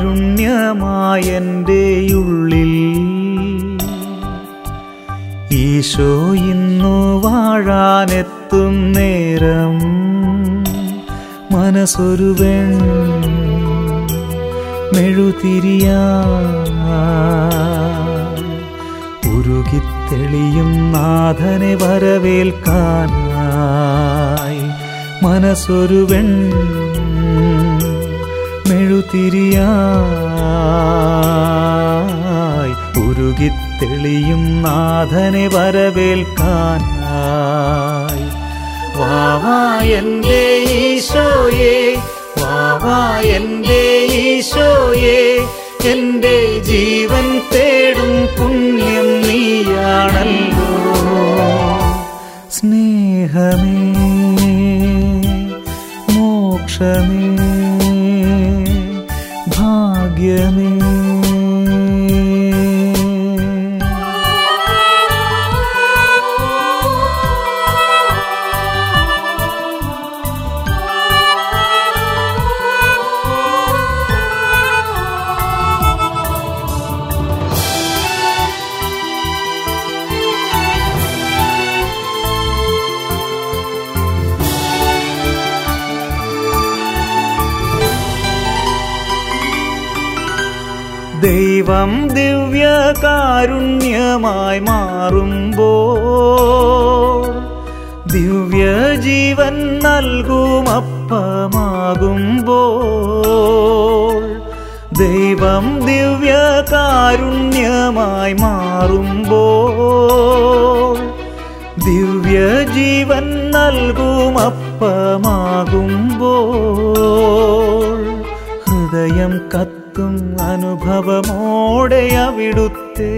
കാരുണ്യമായെൻ്റെ ഉള്ളിൽ ഈശോ ഇന്നു വാഴാനെത്തും നേരം മനസ്സൊരുവൻ മെഴുതിരിയാ ഉരുകിത്തെളിയും നാഥനെ വരവേൽക്കാനായി മനസ്സൊരുവൻ മെഴുതിരിയായി ഉരുകിത്തെളിയും നാഥനെ വരവേൽക്കാനായി വാവാ എൻ്റെ ഈശോയെ വാവാ എൻ്റെ ഈശോയെ എൻ്റെ ജീവൻ തേടും പുണ്യം നീയാണല്ലോ സ്നേഹമേ മോക്ഷമേ ഭാഗ്യമേ ദൈവം ദിവ്യകാരുണ്യമായി മാറുമ്പോൾ ദിവ്യജീവൻ നൽകുമപ്പമാകുമ്പോൾ ദൈവം ദിവ്യകാരുണ്യമായി മാറുമ്പോൾ ദിവ്യജീവൻ നൽകുമപ്പമാകുമ്പോൾ ഹൃദയം കത്തും അനുഭവമോടെ അവിടുത്തെ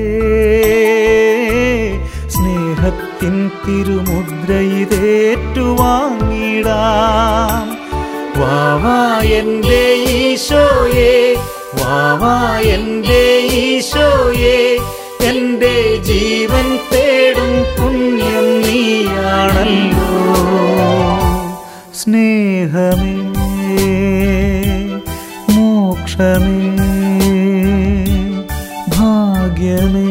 സ്നേഹത്തിൻ തിരുമുദ്രയിതേറ്റുവാങ്ങിടാം വാവാ എൻ്റെ ഈശോയെ വാവാ എൻ്റെ ഈശോയെ എൻ്റെ ജീവൻ തേടും പുണ്യം നീയാണല്ലോ സ്നേഹമേ മോക്ഷമേ ഭാഗ്യമേ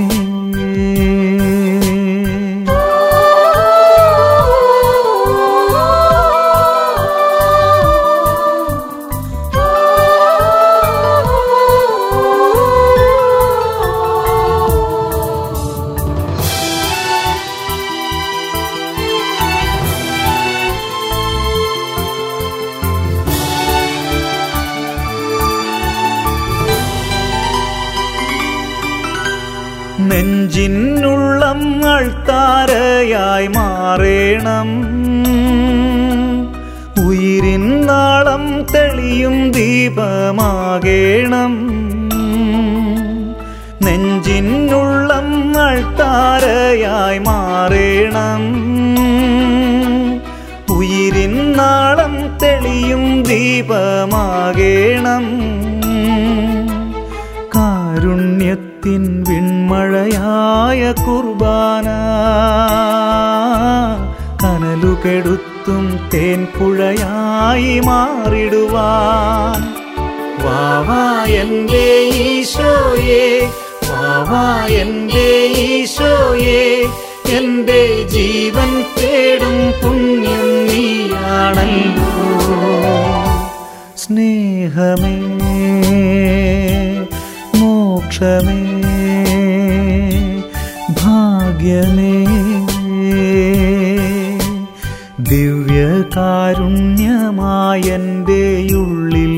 നെഞ്ചിനുള്ളം അൾത്താരയായി മാറേണം ഉയിരിൻ നാളം തെളിയും ദീപമാകേണം നെഞ്ചിനുള്ളം അൾത്താരയായി മാറേണം ഉയിരിൻ നാളം തെളിയും ദീപമാകേണം കാരുണ്യത്തിൻ വിൺമഴയായ കുർബാന കനലുകെടുത്തും തേൻപുഴയായി മാറിടുവാൻ വാവാ എൻ്റെ ഈശോയെ വാവാ എൻ്റെ ഈശോയെ എൻ്റെ ജീവൻ തേടും പുണ്യം നീയാണല്ലോ സ്നേഹമേ മോക്ഷമേ ഭാഗ്യമേ ദിവ്യകാരുണ്യമായെൻ്റെ ഉള്ളിൽ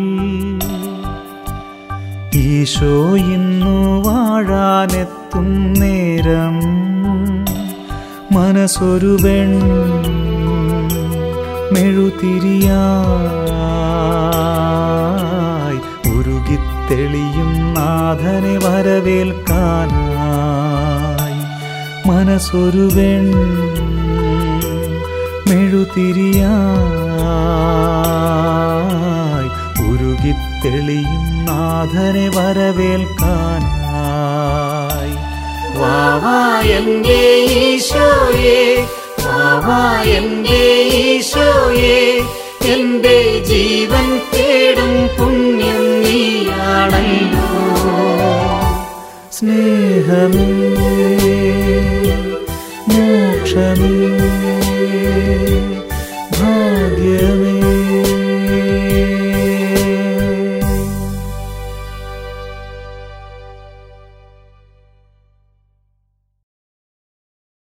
ഈശോ ഇന്നു വാഴാനെത്തും നേരം മനസ്സൊരുവൻ മെഴുതിരിയായി ഉരുകിത്തെളിയും നാഥനെ വരവേൽക്കാനായി മനസ്സൊരുവൻ മെഴുതിരിയായി ഉരുകിത്തെളിയും നാഥനെ വരവേൽക്കാനായി വാവാ എൻ്റെ ഈശോയെ വാവാ എൻ്റെ ഈശോയെ എൻ്റെ ജീവൻ തേടും പുണ്യം നീയാണല്ലോ സ്നേഹമേ മോക്ഷമേ ഭാഗ്യമേ